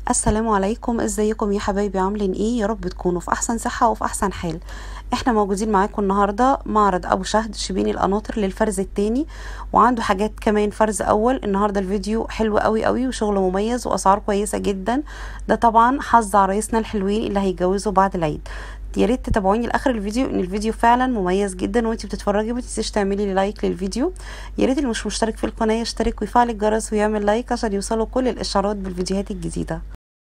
السلام عليكم ازيكم يا حبايبي عاملين ايه يا رب تكونوا في احسن صحة وفي احسن حال احنا موجودين معاكم النهاردة معرض ابو شهد شبين القناطر للفرز التاني وعنده حاجات كمان فرز اول النهاردة الفيديو حلو قوي قوي وشغل مميز واسعار كويسة جدا ده طبعا حظ عرايسنا الحلوين اللي هيتجوزوا بعد العيد يا ريت تتابعوني لاخر الفيديو ان الفيديو فعلا مميز جدا وانتي بتتفرجي ما تنسيش تعملي لي لايك للفيديو يا ريت اللي مش مشترك في القناه يشترك ويفعل الجرس ويعمل لايك عشان يوصلوا كل الاشعارات بالفيديوهات الجديده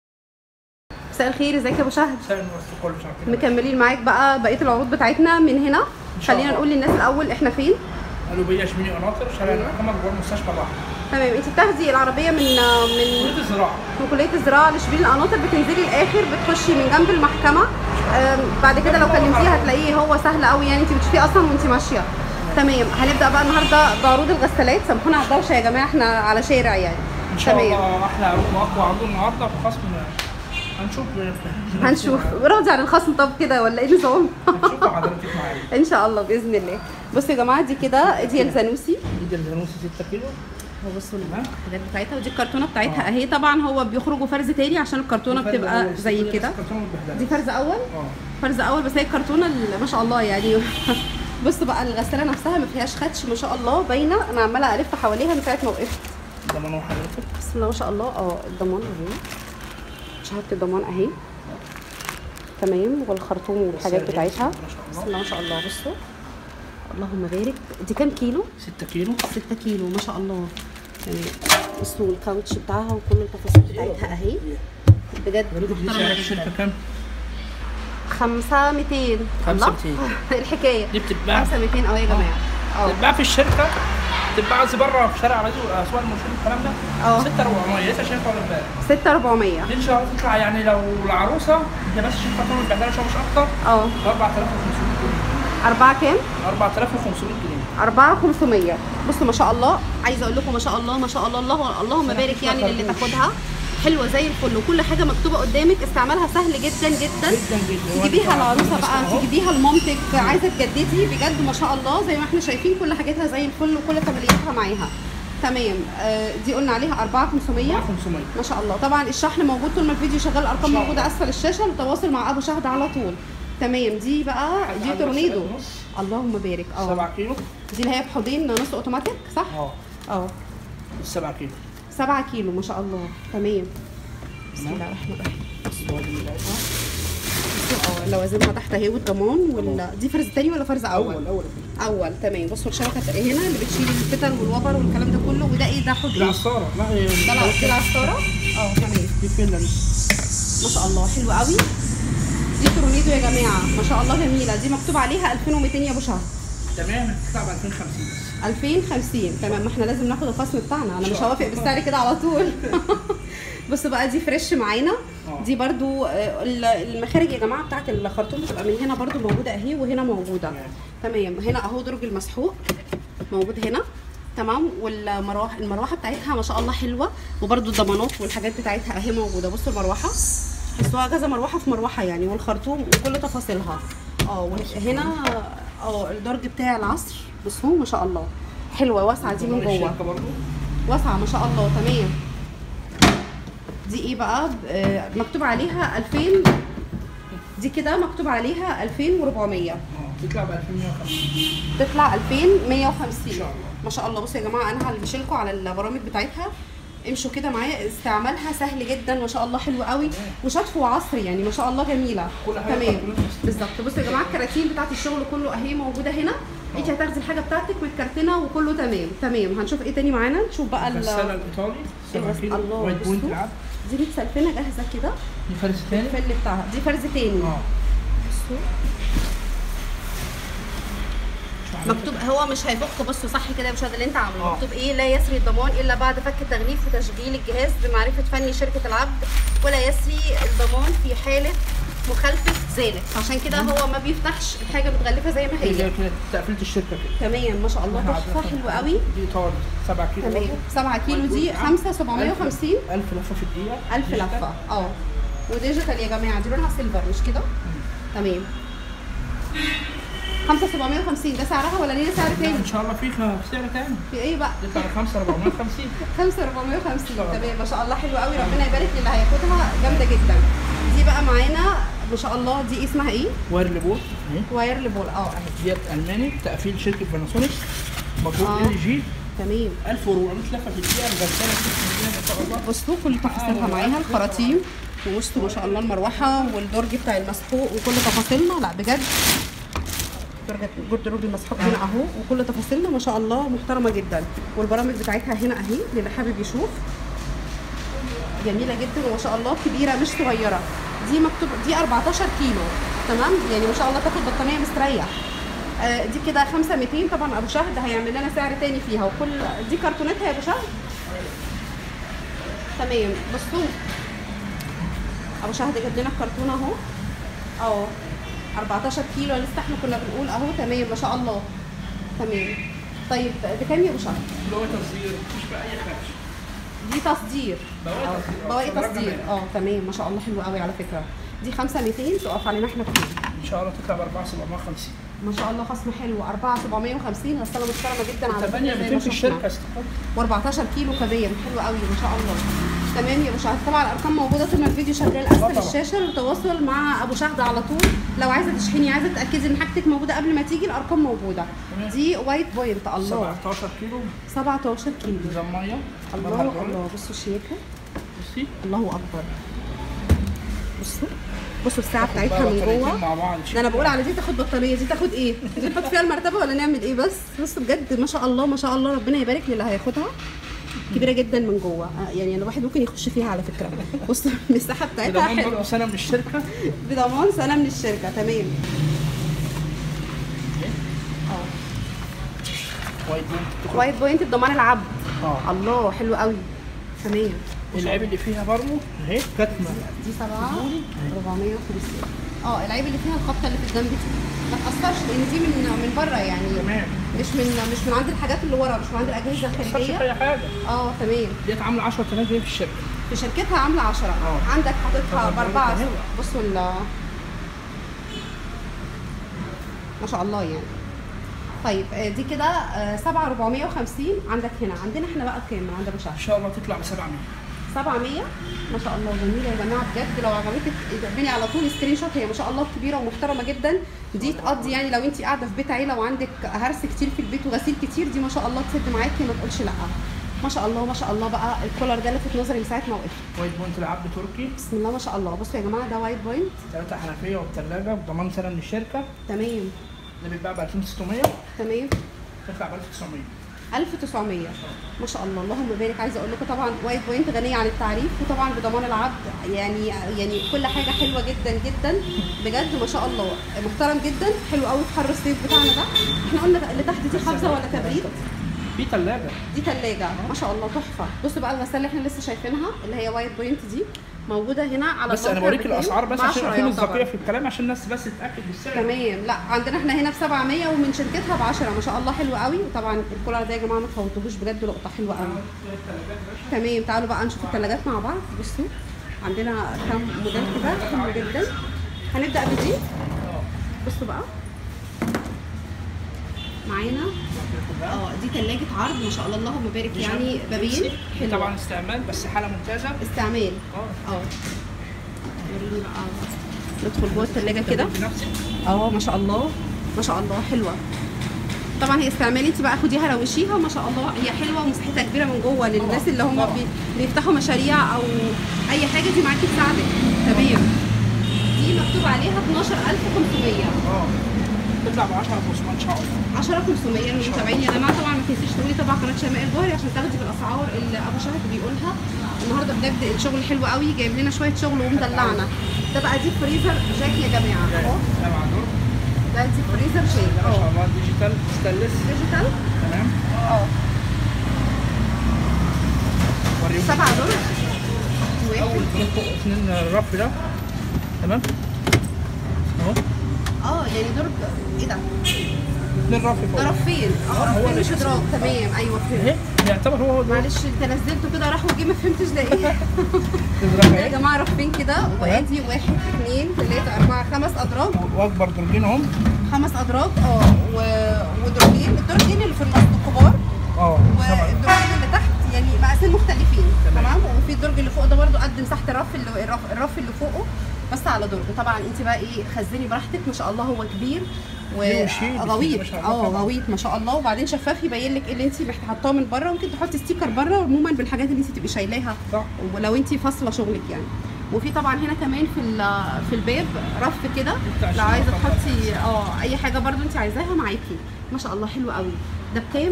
مساء الخير ازيك يا ابو شهد سعر المؤسسة كله مش عارف كده. مكملين معاك بقى بقيه العروض بتاعتنا من هنا شاء خلينا الله. نقول للناس الاول احنا فين قلوبية شميني قناطر شارع المحكمة جوه مستشفى البحر تمام انت بتاخدي العربيه من من كلية الزراعة من كليه الزراعه لشبين القناطر بتنزلي الاخر بتخشي من جنب المحكمه آم، بعد كده لو كلمتيه هتلاقيه هو سهل قوي يعني انت بتشوفيه اصلا وانت ماشيه تمام هنبدا بقى النهارده بعروض الغسالات سامحونا على الدوشه يا جماعه احنا على شارع يعني ان شاء تمام الله احلى عروض واقوى عروض النهارده بخصم هنشوف هنشوف راضي عن الخصم طب كده ولا ايه النظام هنشوف حضرتك معايا ان شاء الله باذن الله بصوا يا جماعه دي كده دي الزانوسي دي الزانوسي 6 كيلو بصوا تمام. الحاجات بتاعتها ودي الكرتونه بتاعتها اهي طبعا هو بيخرجوا فرز تاني عشان الكرتونه بتبقى زي كده دي فرز اول اه فرز اول بس هي الكرتونه اللي ما شاء الله يعني بصوا بقى الغساله نفسها ما فيهاش خدش ما شاء الله باينه انا عماله الف حواليها من ساعه ما وقفت ده منو حضرتك بسم الله ما شاء الله اه الضمان اهي شهاده الضمان اهي تمام والخرطوم والحاجات السعر بتاعتها ما شاء بسم الله الله ما شاء الله بصوا اللهم بارك دي كام كيلو 6 كيلو 6 كيلو ما شاء الله يعني بصوا الكاوتش بتاعها وكل التفاصيل بتاعتها اهي بجد حضرتك دي محترمة سعر جداً. الشركة كام؟ خمسة 200 خمسة الله. 200. الحكاية دي بتتباع 5 200 اه يا جماعة اه بتتباع في الشركة بتتباع قصدي بره في شارع عزيز والاسواق المشهور الكلام ده اه. 6 400 لسه شايفها ولا امبارح 6 400 دي ان شاء الله تطلع يعني لو العروسة هي بس شركة طول بعتها شوية مش اكتر اه 4500 جنيه 4 كام؟ 4500 جنيه 4 500 بصوا ما شاء الله عايزة اقول لكم ما شاء الله ما شاء الله الله اللهم بارك يعني للي تاخدها حلوة زي الفل وكل حاجة مكتوبة قدامك استعمالها سهل جدا جدا جدا جدا تجيبيها العروسه بقى أهو. تجيبيها لمامتك عايزه تجددي بجد ما شاء الله زي ما احنا شايفين كل حاجاتها زي الفل وكل فاميلياتها معاها تمام آه، دي قلنا عليها 4500 500 ما شاء الله طبعا الشحن موجود طول ما الفيديو شغال الارقام إن شاء موجوده اسفل الشاشه للتواصل مع ابو شهد على طول تمام دي بقى دي عندك تورنيدو نص. اللهم بارك اه 7 كيلو دي اللي هي بحوضين نص اوتوماتيك صح اه اه 7 كيلو 7 كيلو ما شاء الله تمام بسم تمام. الله الرحمن الرحيم بصوا اه لوازمها تحت اهي والضمان ولا دي فرز تاني ولا فرز اول؟ اول اول اول تمام بصوا الشبكه هنا اللي بتشيل الفتل والوبر والكلام ده كله وده ايه ده حوض ايه؟ العصارة لا هي ده الع- دي العصاره اه تمام دي فيلا دي ما شاء الله حلو قوي دي تورنيدو يا جماعه ما شاء الله جميله دي مكتوب عليها 2200 يا ابو شهر تمام هتطلع ب 2050 بس 2050 تمام ما احنا لازم ناخد الخصم بتاعنا انا إن مش شاء هوافق الله. بالسعر كده على طول بصوا بقى دي فريش معانا اه. دي برضو آه، ال- المخارج يا جماعه بتاعت الخرطوم بتبقى من هنا برضو موجوده اهي وهنا موجوده تمام. تمام هنا اهو درج المسحوق موجود هنا تمام والمروحه المروحه بتاعتها ما شاء الله حلوه وبرضو الضمانات والحاجات بتاعتها اهي موجوده بصوا المروحه حسوها كذا مروحه في مروحه يعني والخرطوم وكل تفاصيلها اه وهنا اه الدرج بتاع العصر بصوا ما شاء الله حلوه واسعه دي من جوه الشركة برضه واسعه ما شاء الله تمام دي ايه بقى ب- آه، مكتوب عليها 2000 دي كده مكتوب عليها 2400 اه تطلع ب 2150 تطلع 2150 إن شاء الله. ما شاء الله بصوا يا جماعه انا هلبش لكم على البرامج بتاعتها امشوا كده معايا استعمالها سهل جدا ما شاء الله حلو قوي وشطف وعصري يعني ما شاء الله جميله كل حاجة تمام بتاعت الناس. بالظبط بصوا يا جماعه الكراتين بتاعت الشغل كله اهي موجوده هنا انت هتاخدي الحاجه بتاعتك متكرتنه وكله تمام تمام هنشوف ايه تاني معانا نشوف بقى ال- الغسالة الإيطالي 7 الغس- كيلو الله، وايت بوينت بصوا. العب دي متسلفنه جاهزه كده دي فارس تاني الفل بتاعها دي فرز تاني اه بصوا مكتوب هو مش هيفك بصوا صح كده يا مشاهد اللي انت عامله اه. مكتوب ايه لا يسري الضمان الا بعد فك التغليف وتشغيل الجهاز بمعرفه فني شركه العبد ولا يسري الضمان في حاله مخالفه ذلك عشان كده هو ما بيفتحش الحاجه متغلفه زي ما هي هي زي كده تقفيلة الشركة كده تمام ما شاء الله احنا تحفه عندنا حلوه قوي دي إيطالي 7 كيلو تمام برضه. 7 كيلو دي 5 750 1000 لفة في الدقيقة 1000 ديجيتال. لفه اه وديجيتال يا جماعه دي لونها سيلفر مش كده تمام 5750 ده سعرها ولا ليها سعر لا، تاني ان شاء الله في خ- سعر تاني في ايه بقى تطلع ب 5 450 5450 طبعا. تمام ما شاء الله حلو قوي ربنا يبارك للي هياخدها جامده جدا دي بقى معانا ما شاء الله دي اسمها ايه واير لبول اهي واير لبول اه اهي ديت الماني تقفيل شركه باناسونيكس موجود آه. ال جي تمام 1400 لفه في الدقيقه مغسله 6 ما شاء الله بصوا كل تفاصيلها معاها الخراطيم وبصوا ما شاء الله المروحه والدرج بتاع المسحوق وكل تفاصيلنا لا بجد درجة الدرج المسحوق هنا اهو وكل تفاصيلنا ما شاء الله محترمه جدا والبرامج بتاعتها هنا اهي للي حابب يشوف جميله جدا وما شاء الله كبيره مش صغيره دي مكتوب دي 14 كيلو تمام يعني ما شاء الله تاخد بطانيه مستريح آه، دي كده 5 200 طبعا ابو شهد هيعمل لنا سعر تاني فيها وكل دي كرتونتها يا ابو شهد تمام بصوا ابو شهد جاب لنا الكرتون اهو اه 14 كيلو لسه احنا كنا بنقول اهو تمام ما شاء الله تمام طيب بكام يا ابو شهد اللي هو تصدير مش بقى اي خدش دي تصدير بواقي آه، تصدير. بواقي درجة تصدير منها. اه تمام ما شاء الله حلو قوي على فكره دي 5 200 تقف علينا احنا كتير ان شاء الله تطلع ب 4750 ما شاء الله خصم حلو 4 750 غساله محترمه جدا على فكره 8 زي ما 200 في شفنا. الشركه استقر و14 كيلو كبير حلو قوي ما شاء الله تمام يا ابو شهد طبعا الارقام موجوده طول ما الفيديو شغال اسفل طبعا. الشاشه التواصل مع ابو شهد على طول لو عايزه تشحني عايزه تاكدي ان حاجتك موجوده قبل ما تيجي الارقام موجوده تمام. دي وايت بوينت الله 17 كيلو 17 كيلو ميزان ميه الله الله بصوا الشياكه بصي الله اكبر بصوا بصوا الساعه بتاعتها بقى من بطاريتين جوه مع بعض ده انا بقول على دي تاخد بطاريه دي تاخد ايه دي نحط فيها المرتبه ولا نعمل ايه بس بص بجد ما شاء الله ما شاء الله ربنا يبارك للي هياخدها كبيره جدا من جوه آه، يعني الواحد ممكن يخش فيها على فكره بص المساحه بتاعتها بضمان حلوه برضه سنه من الشركه بضمان سنه من الشركه تمام اه وايد بوينت وايت بوينت بضمان العبد اه الله حلو قوي تمام العيب اللي فيها برضه اهي كتمه دي سبعة 450 اه العيب اللي فيها الخبطه اللي في الجنب دي ما تاثرش لان دي من من بره يعني تمام مش من مش من عند الحاجات اللي ورا مش من عند الاجهزه ما تخسرش الخارجيه في اي حاجه اه تمام ديت عامله 10000 جنيه في الشركه في شركتها عامله 10 اه. عندك حاططها طب باربعه تمام. بصوا ال ما شاء الله يعني طيب آه، دي كده آه، 7 450 عندك هنا عندنا احنا بقى كام عند ابو شهر ان شاء الله تطلع ب 700 700 ما شاء الله جميله يا جماعه بجد لو عجبتك اعملي على طول سكرين شوت هي ما شاء الله كبيره ومحترمه جدا دي تقضي يعني لو انت قاعده في بيت عيله وعندك هرس كتير في البيت وغسيل كتير دي ما شاء الله تسد معاكي ما تقولش لا ما شاء الله ما شاء الله بقى الكولر ده لفت نظري من ساعه ما وقفت وايد بوينت العبد تركي بسم الله ما شاء الله بصوا يا جماعه ده وايت بوينت ثلاثه حنفيه وبثلاجه بضمان سنه من الشركه تمام ده بيتباع ب 2600 تمام تطلع ب 1900 1900 ما شاء الله اللهم بارك عايزه اقول لكم طبعا وايت بوينت غنيه عن التعريف وطبعا بضمان العبد يعني يعني كل حاجه حلوه جدا جدا بجد ما شاء الله محترم جدا حلو قوي في حر الصيف بتاعنا ده احنا قلنا اللي تحت دي حافظه ولا تبريد في ثلاجه دي ثلاجه ما شاء الله تحفه بصوا بقى الغساله اللي احنا لسه شايفينها اللي هي وايت بوينت دي موجوده هنا على بس انا البنكر بوريك بكام؟ الاسعار بس ب عشان 10 اكون يعتبر. الذكيه في الكلام عشان الناس بس تتاكد بالسعر تمام لا عندنا احنا هنا ب 700 ومن شركتها ب 10 ما شاء الله حلو قوي وطبعا الكولر ده يا جماعه ما تفوتوهوش بجد لقطه حلوه قوي تمام تعالوا بقى نشوف الثلاجات مع بعض بصوا عندنا كام موديل كده حلو جدا هنبدا بدي بصوا بقى معانا اه دي ثلاجه عرض ما شاء الله اللهم بارك يعني بابين حلو طبعا استعمال بس حاله ممتازه استعمال اه اه وريني بقى ندخل جوه الثلاجه كده بنفسك اه ما شاء الله ما شاء الله حلوه طبعا هي استعمالي انت بقى خديها روشيها وما شاء الله هي حلوه ومساحتها كبيره من جوه للناس اللي هم بي- بيفتحوا مشاريع او اي حاجه دي معاكي تساعدك تمام دي مكتوب عليها 12500 اه تطلع ب 10 500 ان شاء الله 10500 المتابعين يا جماعه طبعا ما تنسيش تقولي طبعا قناه شماء الجوهري عشان تاخدي بالاسعار اللي ابو شهد بيقولها النهارده بجد الشغل حلو قوي جايب لنا شويه شغل ومدلعنا ده بقى دي فريزر جاك يا جماعه اهو سبع دور ده دي فريزر جاك ما شاء اه الله ديجيتال ستانلس ديجيتال تمام اه وريهم سبعة دول اول واحد اتنين فوق اتنين الرف ده تمام اهو اه يعني درج ايه ده؟ اتنين رف فوق ده رفين اه آه، هو رفين مش اللي ادراج تمام ايوه فهمت اهي يعتبر هو هو ده معلش انت نزلته كده راح وجه ما فهمتش ده ايه تضرب يا اهي جماعه رفين كده وادي واحد اثنين ثلاثة أربعة خمس أدراج واكبر درجين اهم خمس أدراج اه و... ودرجين الدرجين اللي في النص الكبار اه سبعة والدرجين اللي تحت يعني مقاسين مختلفين تمام. تمام وفي الدرج اللي فوق ده برضو قد مساحه الرف اللي الرف, الرف اللي فوقه بس على درج طبعا انت بقى ايه خزني براحتك ما شاء الله هو كبير ليه وشيل، بسم الله وغويط ما شاء الله اه طبعا. غويط ما شاء الله وبعدين شفاف يبين لك ايه اللي انت محتاجه حطاه من بره ممكن تحطي ستيكر بره عموما بالحاجات اللي انت تبقي شايلاها صح ولو انت فاصله شغلك يعني وفي طبعا هنا كمان في ال- في الباب رف كده بتاع لو عايزه الشنطة تحطي اه اي حاجه برضو انت عايزاها معاكي ما شاء الله حلو قوي ده بكام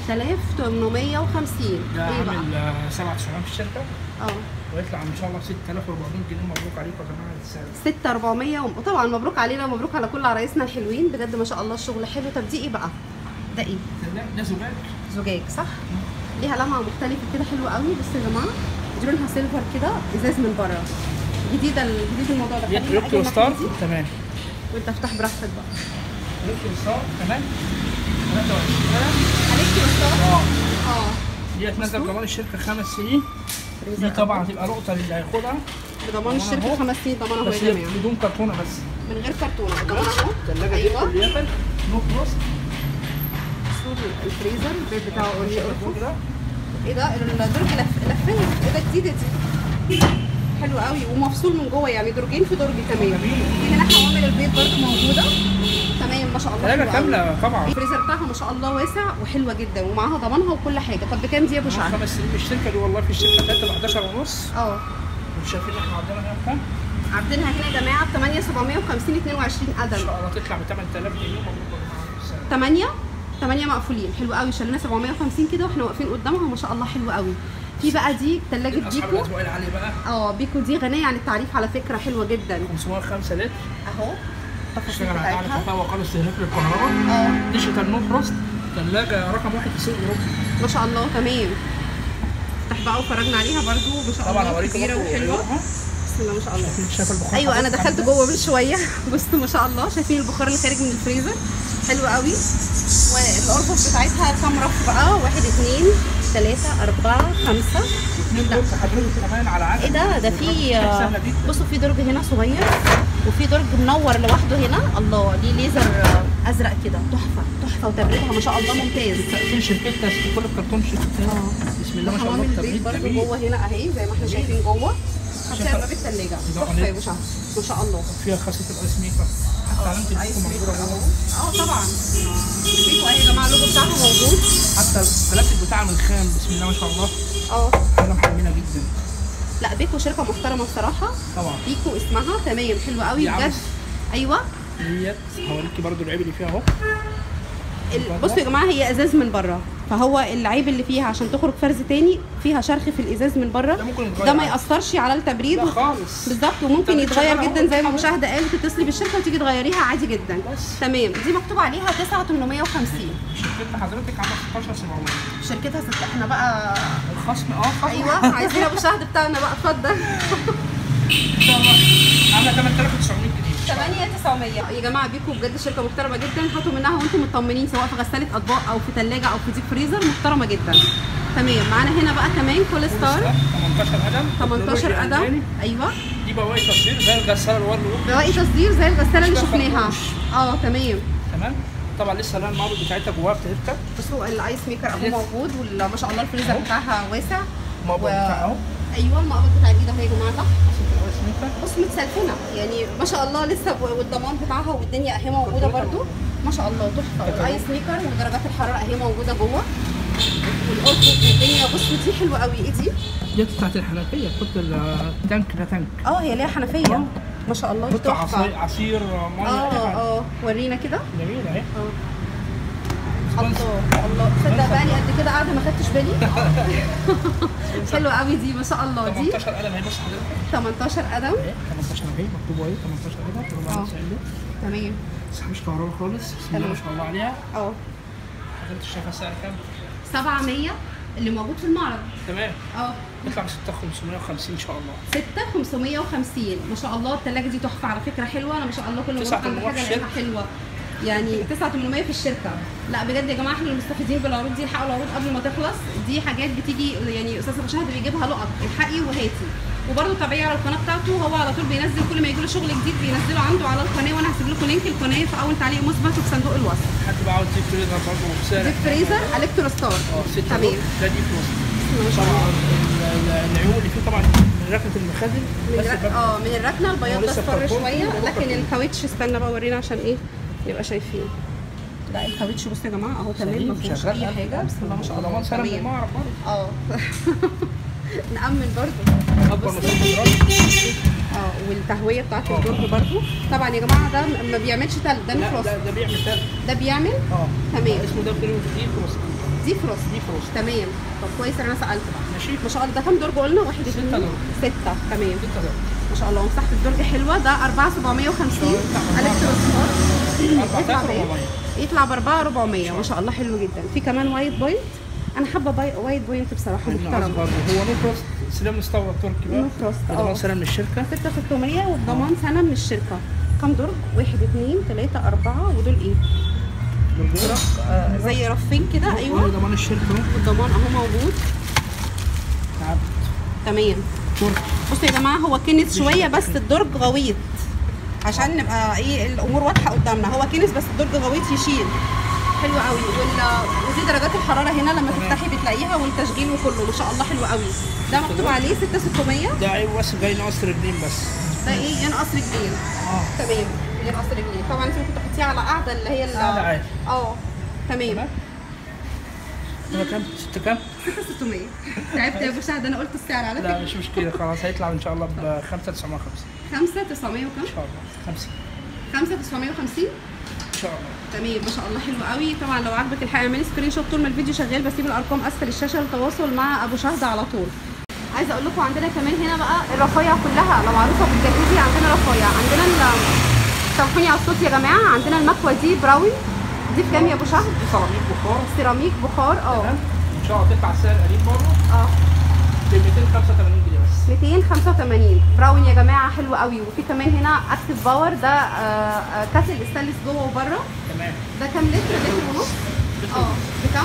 6850 ده ايه بقى عامل آه، 9700 في الشركه اه ويطلع ان شاء الله ب 6400 جنيه مبروك عليكم يا جماعه السعر 6400 وطبعا مبروك علينا ومبروك على كل عرايسنا الحلوين بجد ما شاء الله الشغل حلو طب دي ايه بقى ده ايه ده ده زجاج زجاج صح ليها لمعه مختلفه كده حلوه قوي بصوا يا جماعه دي لونها سيلفر كده ازاز من بره جديده جديد الموضوع ده دي خليني ريكتور أجيب ستار لك دي تمام وانت افتح براحتك بقى ريكتور ستار تمام 23 عليك ستار اه اه دي هتنزل ضمان الشركه خمس سنين دي طبعا هتبقى نقطه للي هياخدها بضمان الشركه أهو. خمس سنين ضمانها هو بس يا هي جماعه بدون كرتونه بس من غير كرتونه الضمان اهو الثلاجه دي ايوه كل يقفل نو كروس شوف الفريزر البيت بتاعه اورينتال كده ايه ده الدرج لف لفات ايه ده جديده دي حلو قوي ومفصول من جوه يعني درجين في درج كمان جميل. في هنا حوامل البيت برضو موجوده تمام ما شاء الله ثلاجه حلوة كامله طبعا قوي. الفريزر بتاعها ما شاء الله واسع وحلوه جدا ومعاها ضمانها وكل حاجه طب بكام دي يا ابو شعر خمس سنين الشركه دي والله في الشركه بتاعتها ب 11 ونص اه مش شايفين احنا عندنا هنا كام؟ عاملينها هنا يا جماعه ب 8750 22 ان قدم شاء الله تطلع ب 8000 جنيه مبروك يا جماعه السعر. 8 8 مقفولين حلو قوي شالنا 750 كده واحنا واقفين قدامها ما شاء الله حلو قوي في بقى دي ثلاجه اصحاب بيكو الاسبوع العالي بقى اه بيكو دي غنيه عن التعريف على فكره حلوه جدا 505 لتر اهو التفاصيل اشتغل على اعلى بتاعتها كفاءه وقال استهلاك للكهرباء اه ديجيتال نو فروست ثلاجه رقم واحد في سوق اوروبا ما شاء الله تمام افتح بقى وفرجنا عليها برضو ما شاء طبعا الله اوريكم كبيره برضه وحلوه عيوبها. بسم الله ما شاء الله شايف البخار ايوه انا حضرتك دخلت عامل جوه من شويه بصوا ما شاء الله شايفين البخار اللي خارج من الفريزر حلو قوي والارفف بتاعتها كام رف بقى واحد اتنين تلاتة أربعة خمسة اتنين دول حضرتك كمان على عدد ايه ده ده في سهلة جدا. بصوا في درج هنا صغير وفي درج منور لوحده هنا الله ليه ليزر آه، ازرق كده تحفه تحفه وتبريدها ما شاء الله ممتاز في شركتنا كل الكرتون شركتنا بسم الله ما شاء الله حوامل البيت التبريد برضه جميل جوه هنا اهي زي ما احنا شايفين جوه هتلاقي باب الثلاجه ده تحفه يا قناة. ابو شهر ما شاء الله فيها خاصيه الايس ميكر حتى علامه ايس البيكو ميكر موجوده اهو جوه اه طبعا البيكو اهي يا جماعه اللوجو بتاعها موجود حتى البلاستيك بتاع من الخام بسم الله ما شاء الله اه حاجه محمله جدا لا بيكو شركه محترمه بصراحه طبعا بيكو اسمها تمام حلوه قوي دي عامل- بجد ايوه ديت هوريكي برضو العيب اللي فيها اهو ال- بصوا يا جماعه هي ازاز من بره فهو العيب اللي فيها عشان تخرج فرز تاني فيها شرخ في الازاز من بره ده ممكن يتغير ده ما عادي. ياثرش على التبريد لا و- خالص بالظبط وممكن طب يتغير شغالة جدا أهو. زي ما المشاهده قال تتصلي بالشركه وتيجي تغيريها عادي جدا بس. تمام دي مكتوب عليها 9850 شركتنا حضرتك عامله 16700 شركتها ست احنا بقى الخصم اه خصم ايوه عايزين ابو شهد بتاعنا بقى اتفضل ان شاء الله عامله 8900 جنيه 8900 يا جماعه بيكو بجد شركه محترمه جدا هاتوا منها وانتم مطمنين سواء في غساله اطباق او في ثلاجه او في ديب فريزر محترمه جدا تمام معانا هنا بقى كمان كول ستار 18 قدم 18 قدم ألماني. ايوه دي بواقي تصوير زي الغساله الورد بواقي تصدير زي الغساله اللي مش شفناها خرطوش. اه تمام تمام طبعا لسه لها المعرض بتاعتها جواها بتاعتها بصوا الايس ميكر اهو لسه. موجود وما شاء الله الفريزر أهو. بتاعها واسع المقبض بتاعها اهو ايوه المقبض بتاع الايد اهو يا جماعه تحت الرئيس ميكا. بص متسلفنه يعني ما شاء الله لسه ب- والضمان بتاعها والدنيا اهي موجوده برده ما شاء الله تحفه والايس ميكر ودرجات الحراره اهي موجوده جوه والارفف والدنيا بصوا دي حلوه قوي ايه دي؟ ديت بتاعت الحنفيه تحط التانك ده تانك اه هي ليها حنفيه ما شاء الله تحط عصير تحفه عصير ميه أي اه حاجة. اه ورينا كده جميله اهي اه الله الله تصدق بقى لي قد كده قاعده ما خدتش بالي حلوه قوي دي ما شاء الله دي 18 قلم اهي بص حضرتك 18 قدم اهي 18 اهي مكتوب اهي 18 قلم اه. 490 تمام بس مش كهرباء خالص بسم الله تمام. ما شاء الله عليها اه حضرتك شايفه السعر كام 700 اللي موجود في المعرض تمام اه يطلع ب 6550 ان شاء الله 6 550 ما شاء الله الثلاجه دي تحفه على فكره حلوه انا ما شاء الله كل ما تسعة بروح عند تمنمية في حاجه الاقيها حلوه يعني 9800 في الشركه لا بجد يا جماعه احنا المستفيدين بالعروض دي الحقوا العروض قبل ما تخلص دي حاجات بتيجي يعني استاذ ابو شهد بيجيبها لقط الحقي وهاتي وبرده تابعيه على القناه بتاعته هو على طول بينزل كل ما يجي له شغل جديد بينزله عنده على القناه وانا هسيب لكم لينك القناه في اول تعليق مثبت وفي صندوق الوصف حد بقى عاوز يجيب فريزر برضه بسعر ديب فريزر الكترو ستار اه 6 تمام ده دي فلوس الله ما شاء الله طبعا ال- ال- العيون اللي فيه طبعا من ركنه المخازن من بس الرك... الباب- اه من الركنه البياض هو ده لسه اصفر بكرتون شويه كده، لكن بكرتون. الكاوتش استنى بقى اورينا عشان ايه نبقى شايفين لا الكاوتش بصوا يا جماعه اهو تمام ما سليم فيهوش شغال اي ألف حاجه ألف. بسم الله ما شاء الله ضمان سلام تمام للمعرض برضه اه نأمن برضو اكبر بصي. مساحه دراسه اه والتهويه بتاعت اه. الدرج برضو طبعا يا جماعه ده ما بيعملش تلج ده لا فروست ده ده بيعمل تلج ده بيعمل اه تمام اسمه ده كيلو كتير فروست دي فروست دي فروست تمام طب كويس ان انا سالت بقى ماشي ما شاء الله ده كام درج قلنا واحد ستة اتنين درج. ستة تمام ستة درجات ما شاء الله ومساحة الدرج حلوة ده 4750 الكتروسمار يطلع بإيه؟ 4400 يطلع ب 4400 ما شاء الله حلو جدا في كمان وايت بوينت انا حابة باي... وايت بوينت بصراحة من محترم برضه هو نو فروست سلام مستورد تركي بقى نو فروست، اه. ضمان سنه من الشركه 6600 وبضمان سنة من الشركة كام درج؟ واحد اتنين تلاتة أربعة ودول ايه؟ بالجرة آه زي رفين كده أيوه ضمان الشركه اهو والضمان أهو موجود عبد تمام تركي بصوا يا جماعه هو كنس شويه بس الدرج غويط عشان نبقى ايه الامور واضحه قدامنا هو كنس بس الدرج غويط يشيل حلو قوي وال... ودي درجات الحراره هنا لما تفتحي بتلاقيها والتشغيل وكله ما شاء الله حلو قوي ده مكتوب عليه 6600 ده عيب بس جاي ناقص رجلين بس ده ايه ينقص رجلين اه تمام ينقص رجلين طبعا انت ممكن تحطيه على قاعده اللي هي ال- قاعدة عادي. اه تمام تمام ده كام؟ ست كام؟ 6600 تعبت يا ابو شهد انا قلت السعر على لا فكره مش مشكلة خلاص هيطلع ان شاء الله ب 5950 5900 وكم ان شاء الله 50 5950 ان شاء الله تمام ما شاء الله حلو قوي طبعا لو عجبك الحقيقه اعملي سكرين شوت طول ما الفيديو شغال بسيب الارقام اسفل الشاشه للتواصل مع ابو شهد على طول عايزه اقول لكم عندنا كمان هنا بقى الرفايع كلها لو معروفه بالجاكوزي عندنا رفايع عندنا ال سامحوني على الصوت يا جماعه عندنا المكوه دي براون دي بكام يا ابو شهد دي سيراميك بخار سيراميك بخار اه تمام ان شاء الله تطلع السعر قريب برضه اه ب 285 جنيه بس 285 براون يا جماعه حلو قوي وفي كمان هنا اكتف باور ده آه، آه، كاتل ستانلس جوه وبره تمام ده كام لتر لتر ونص اه بكام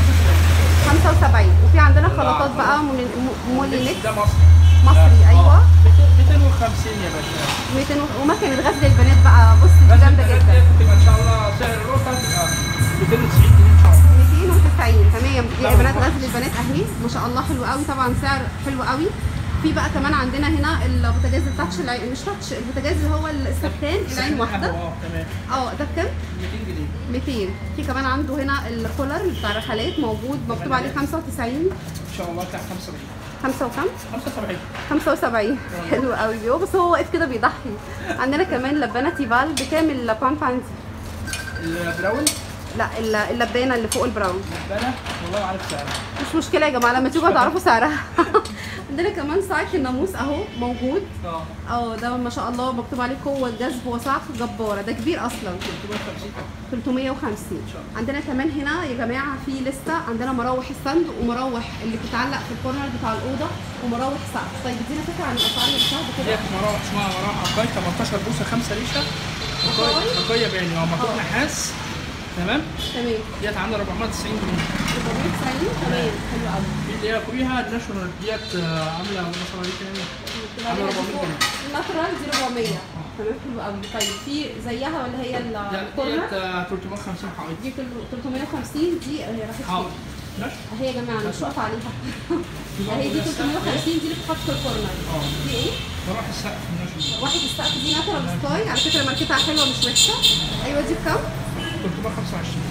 75 75 وفي عندنا خلاطات بقى مول- مولينكس ده مصري مصري آه، ايوه 250 يا باشا 200 و- ومكنه غسل البنات بقى بص دي بس جامده البنات جدا ديت بتبقى ان شاء الله سعر الروتا تبقى 290 جنيه ان شاء الله 290 تمام دي لا، يا بنات والله. غسل البنات اهي ما شاء الله حلو قوي طبعا سعر حلو قوي في بقى كمان عندنا هنا البوتاجاز التاتش العين مش تاتش البوتاجاز اللي هو السخان العين واحده اه تمام اه ده بكام 200 جنيه 200 في كمان عنده هنا الكولر بتاع الرحلات موجود مكتوب عليه 95 ان شاء الله بتاع 75 5 وكم 75 75 حلو قوي هو بس هو واقف كده بيضحي عندنا كمان لبانه تيفال بكام البامب عندي البراون لا الل- اللبانه اللي فوق البراون انا والله عارف سعرها مش مشكله يا جماعه لما تيجوا هتعرفوا سعرها عندنا كمان صاعق الناموس اهو موجود اه اه ده ما شاء الله مكتوب عليه قوه جذب وصعق جباره ده كبير اصلا 350 350 عندنا كمان هنا يا جماعه في لسه عندنا مراوح السند ومراوح اللي بتتعلق في الكورنر بتاع الاوضه ومراوح سقف طيب ادينا فكره عن الاسعار اللي بتاعها كده ديت مراوح اسمها مراوح عقاي 18 بوصه 5 ريشه عقاي؟ عقايه بعيني اه موتور نحاس تمام تمام ديت عامله 490 جنيه 490 تمام حلو قوي في اللي هي فوقيها الناشونال ديت آه، عامله مثلا دي كام عامله 400 جنيه الناترال دي 400 تمام حلو قوي طيب في زيها ولا هي لا الكورنر ديت آه، 350 حائط دي كل- 350 دي هي راحت حائط فين؟ ماشي اهي يا جماعه انا مش واقفه عليها اهي دي 350 دي اللي بتتحط في الكورنر اه دي ايه؟ مراوح السقف الناشونال واحد السقف دي ناترال سكاي على فكره ماركتها حلوه مش وحشه ايوه دي بكام؟ 325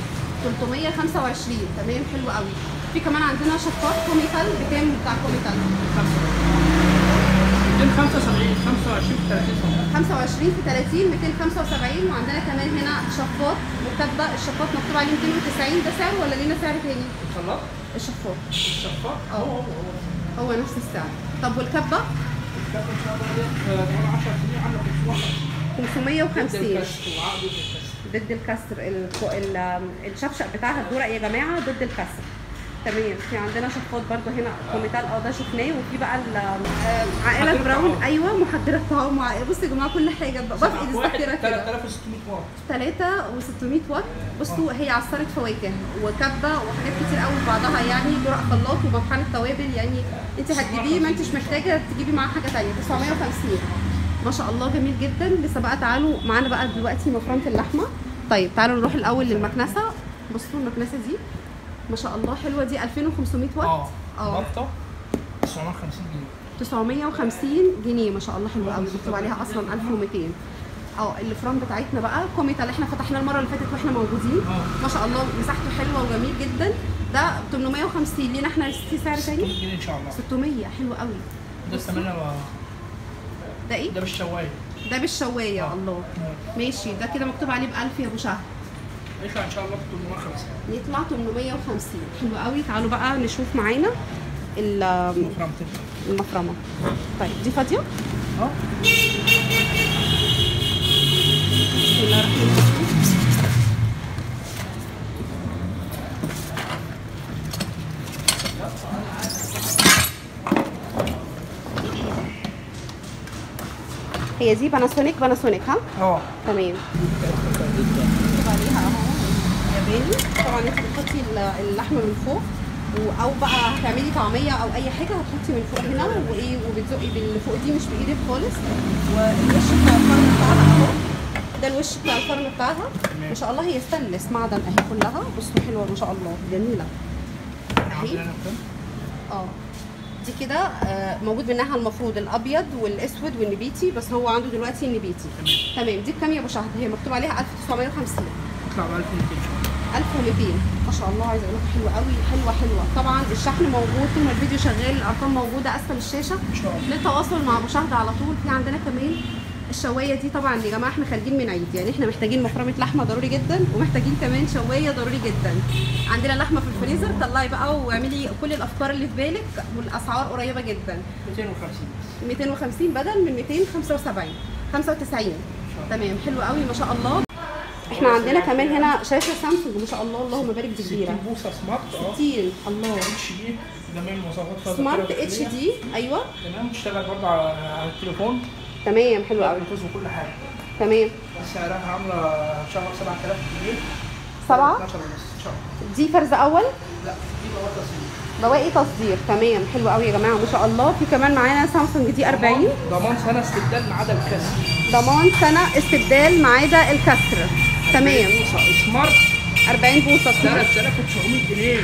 325 تمام حلو قوي في كمان عندنا شفاط كوميكال بكام بتاع كوميكال 275 25 30 سم 25 في 30 275 وعندنا كمان هنا شفاط مكتبه الشفاط مكتوب عليه 290 ده سعر ولا لينا سعر تاني؟ خلاص الشفاط الشفاط اه هو هو هو هو نفس السعر طب والكبه كانت ان شاء الله ديت آه، كمان 10 سنين عامله 550 550 الكسر وعقد الكسر ضد الكسر الكو- ال- الشفشق بتاعها الدرق يا جماعه ضد الكسر تمام في عندنا شفاط برضو هنا كوميتال اه ده شفناه وفي بقى ال- آه، عائله محضرة براون طعام. ايوه محضره طعام وع- بصوا يا جماعه كل حاجه بفقد واحد الذاكره كده 3600 واط 3 و600 واط بصوا هي عصاره فواكه وكبه وحاجات كتير قوي في بعضها يعني درق خلاط ومطحنه توابل يعني انت هتجيبيه ما انتش محتاجه تجيبي معاه حاجه ثانيه 950 ما شاء الله جميل جدا لسه بقى تعالوا معانا بقى دلوقتي مفرمه اللحمه طيب تعالوا نروح الاول للمكنسه بصوا المكنسه دي ما شاء الله حلوه دي 2500 واط اه اه. بطه 950 جنيه 950 جنيه ما شاء الله حلوه قوي مكتوب عليها اصلا 1200 اه الفران بتاعتنا بقى كوميتا اللي احنا فتحناه المره اللي فاتت واحنا موجودين اه. ما شاء الله مساحته حلوه وجميل جدا ده 850 لينا احنا في سعر 600 تاني جنيه ان شاء الله 600 حلو قوي ده الثمانية ده ايه ده بالشوايه ده بالشوايه اه. الله ماشي ده كده مكتوب عليه ب 1000 يا ابو شهر يطلع ان شاء الله ب 850 يطلع 850 حلو قوي تعالوا بقى نشوف معانا ال- مفرمة المفرمه طيب دي فاضيه اه بسم الله الرحمن الرحيم هي دي باناسونيك باناسونيك ها اه تمام مكتوب عليها اهو ياباني طبعا انت بتحطي ال- اللحمه من فوق و- او بقى هتعملي طعميه او اي حاجه هتحطي من فوق هنا وايه وبتزقي باللي فوق دي مش بايدك خالص والوش بتاع الفرن بتاعها اهو ده الوش بتاع الفرن بتاعها ما شاء الله هي ستانلس معدن اهي كلها بصوا حلوه ما شاء الله جميله اهي عاملين كام؟ اه دي كده آه، موجود منها المفروض الابيض والاسود والنبيتي بس هو عنده دلوقتي النبيتي تمام دي بكام يا ابو شهد هي مكتوب عليها 1950 يطلع ب 1200 ان شاء الله 1200 ما شاء الله عايزه اقول لك حلوه قوي حلوه حلوه طبعا الشحن موجود طول ما الفيديو شغال الارقام موجوده اسفل الشاشه ان شاء الله للتواصل مع ابو شهد على طول في عندنا كمان الشوايه دي طبعا يا جماعه احنا خارجين من عيد يعني احنا محتاجين مفرمه لحمه ضروري جدا ومحتاجين كمان شوايه ضروري جدا عندنا لحمه في الفريزر طلعي بقى واعملي كل الافكار اللي في بالك والاسعار قريبه جدا 250 بس 250 بدل من 275 95 تمام حلو قوي ما شاء الله احنا عندنا كمان هنا شاشه سامسونج ما شاء الله اللهم بارك دي 60 كبيره بوصه سمارت اه 60 الله اتش دي جميع المواصفات فيها سمارت ذاكرة اتش داخلية. دي ايوه تمام تشتغل برضه على على التليفون تمام حلو قوي بلوتوث وكل حاجه تمام سعرها عامله ان شاء الله 7000 جنيه سبعة 12 ونص ان شاء الله دي فرز اول لا دي بقى تصميم بواقي تصدير تمام حلو قوي يا جماعه ما شاء الله في كمان معانا سامسونج دي 40 ضمان سنه استبدال ما عدا الكسر ضمان سنه استبدال ما عدا الكسر تمام بوصه سمارت 40 بوصه سمارت 3900 جنيه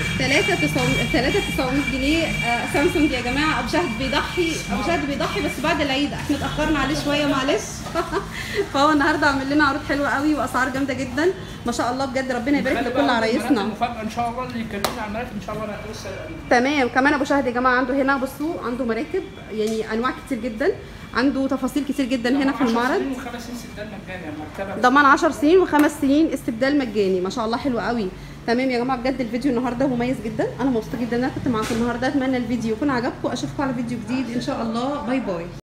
3900 جنيه آه، سامسونج يا جماعه ابو شهد بيضحي ابو شهد بيضحي بس بعد العيد احنا اتاخرنا عليه شويه معلش فهو النهارده عامل لنا عروض حلوه قوي واسعار جامده جدا ما شاء الله بجد ربنا يبارك خلي لكل بقى عرايسنا المفاجاه ان شاء الله اللي يكلمني عن مراكب ان شاء الله انا لسه تمام كمان ابو شهد يا جماعه عنده هنا بصوا عنده مراكب يعني انواع كتير جدا عنده تفاصيل كتير جدا هنا في 10 المعرض سنين وخمس سنين استبدال مجاني المكتبه ضمان 10 سنين وخمس سنين استبدال مجاني ما شاء الله حلو قوي تمام يا جماعه بجد الفيديو النهارده مميز جدا انا مبسوطه جدا ان انا كنت معاكم النهارده اتمنى الفيديو يكون عجبكم اشوفكم على فيديو جديد ان شاء الله باي باي